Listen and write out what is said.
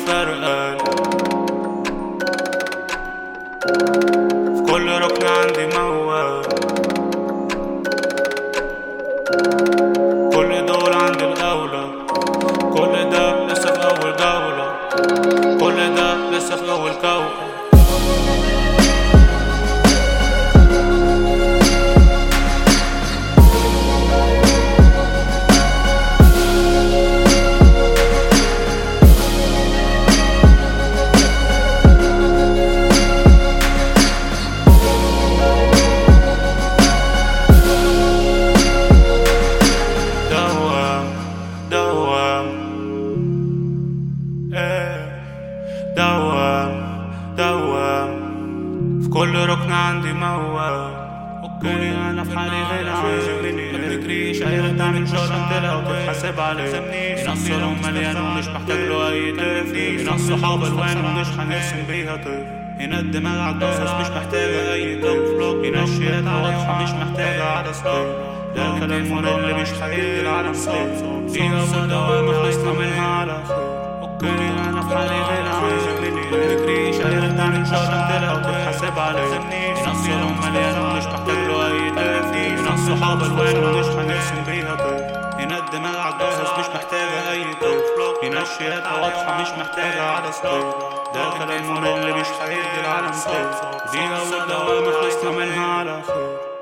فارقة في كل ركن عندي موال كل دول عندي الأولى كل ده لسه في أول جولة كل ده لسه في أول كوكب دوام دوام ايه دوام دوام في كل ركن عندي موال اوكي انا في حالي غير عايزني ما تجريش اي حد من شر انت لو تتحاسب عليه ينصرهم مليان ومش محتاج له اي تفكير ينص صحاب الوان ومش هنرسم بيها طيف هنا الدماغ عالجوز مش محتاجة أي طيف هنا الشياكة واضحة مش محتاجة على ستيل ده الكلام ممل مش هيدي العالم صيف فيها والدوام خلصنا منها على خير اوكي انا في حالي غير عايز ما تجريش اي حد من شر انت لو تتحاسب عليه ينصرهم مليان ومش محتاج له اي تفكير ينص صحاب الوان ومش هنرسم بيها طيف هنا الدماغ عالجوز مش محتاجة أي طيف هنا الشياكة واضحة مش محتاجة على ستيل ده كلام ممل مش هيدي العالم صيف فيها والدوام خلصنا منها على خير